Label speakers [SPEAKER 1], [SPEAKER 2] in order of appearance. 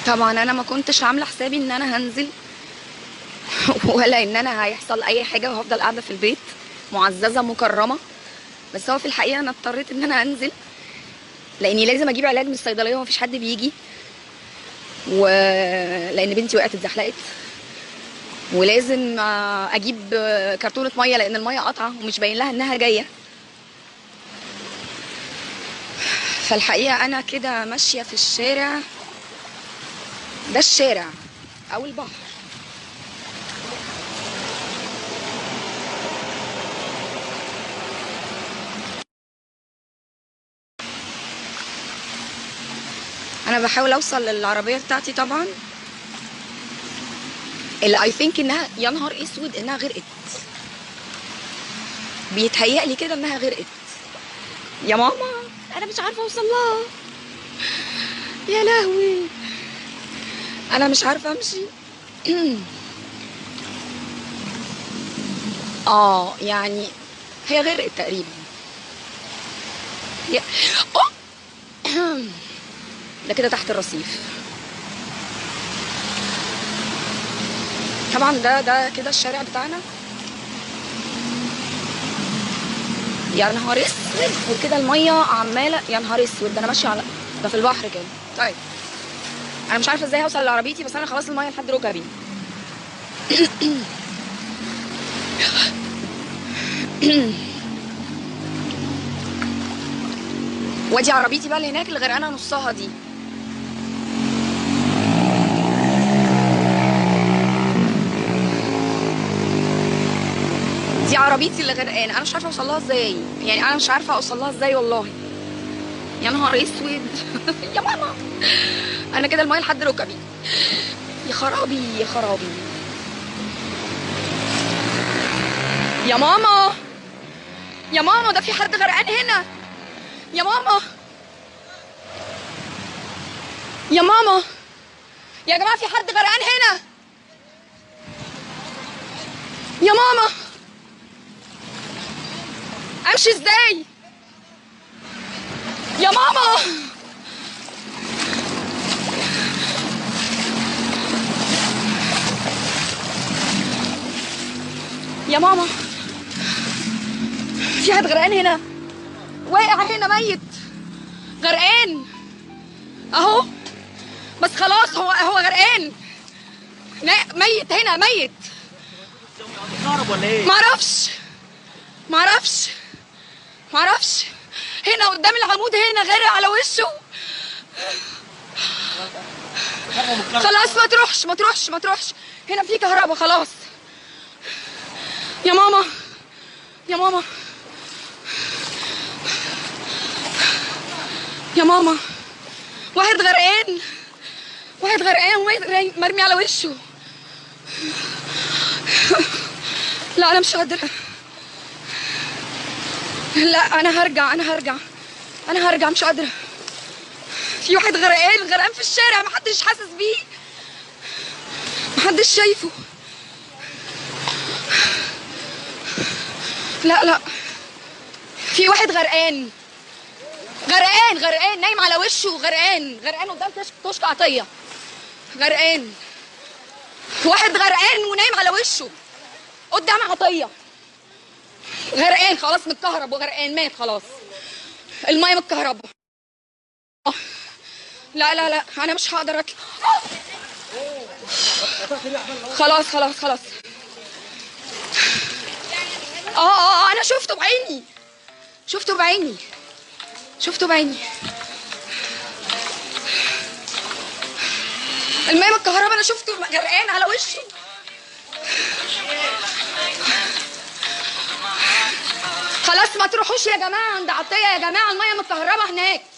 [SPEAKER 1] طبعا انا ما كنتش عامله حسابي ان انا هنزل ولا ان انا هيحصل اي حاجه وهفضل قاعده في البيت معززه مكرمه بس هو في الحقيقه انا اضطريت ان انا انزل لاني لازم اجيب علاج من الصيدليه ومفيش حد بيجي و لان بنتي وقعت اتزحلقت ولازم آه، اجيب آه، كرتونه ميه لان الميه قطعه ومش باين لها انها جايه فالحقيقه انا كده ماشيه في الشارع ده الشارع او البحر انا بحاول اوصل للعربيه بتاعتي طبعا اللي اي ثينك انها يا نهار اسود انها غرقت بيتهيألي كده انها غرقت يا ماما انا مش عارفه اوصل لها يا لهوي انا مش عارفه امشي اه يعني هي غرقت تقريبا يا أوه. ده كده تحت الرصيف طبعا ده ده كده الشارع بتاعنا يا نهار اسود وكده الميه عماله يا نهار اسود ده انا ماشيه على ده في البحر كده طيب انا مش عارفه ازاي هوصل لعربيتي بس انا خلاص الميه لحد ركبي وادي عربيتي بقى اللي هناك اللي غرقانه نصها دي دي عربيتي اللي غرقانه انا مش عارفه اوصل لها ازاي يعني انا مش عارفه اوصل لها ازاي والله يا نهار اسود يا ماما انا كده المايه لحد ركبي يا خرابي يا خرابي يا ماما يا ماما ده في حد غرقان هنا يا ماما يا ماما يا جماعه في حد غرقان هنا يا ماما امشي ازاي يا ماما يا ماما في حد غرقان هنا واقع هنا ميت غرقان اهو بس خلاص هو هو غرقان نا- ميت هنا ميت
[SPEAKER 2] كهرب ولا ايه؟
[SPEAKER 1] معرفش معرفش معرفش هنا قدام العمود هنا غارق على وشه خلاص ما تروحش ما تروحش ما تروحش هنا في كهرباء خلاص يا ماما يا ماما يا ماما واحد غرقان واحد غرقان وواحد مرمي على وشه لا انا مش قادره لا انا هرجع انا هرجع انا هرجع مش قادره في واحد غرقان غرقان في الشارع محدش حاسس بيه محدش شايفه لا لا في واحد غرقان غرقان غرقان نايم على وشه غرقان غرقان قدام كشك كشك عطيه غرقان واحد غرقان ونايم على وشه قدام عطيه غرقان خلاص متكهرب وغرقان مات خلاص الميه متكهربه آه. لا لا لا انا مش هقدر اطلع خلاص خلاص خلاص اه اه آه، انا شفته بعيني شفته بعيني شفته بعيني الميه متكهربه انا شفته غرقان على وشه خلاص ما تروحوش يا جماعه عند عطيه يا جماعه الميه متكهربه هناك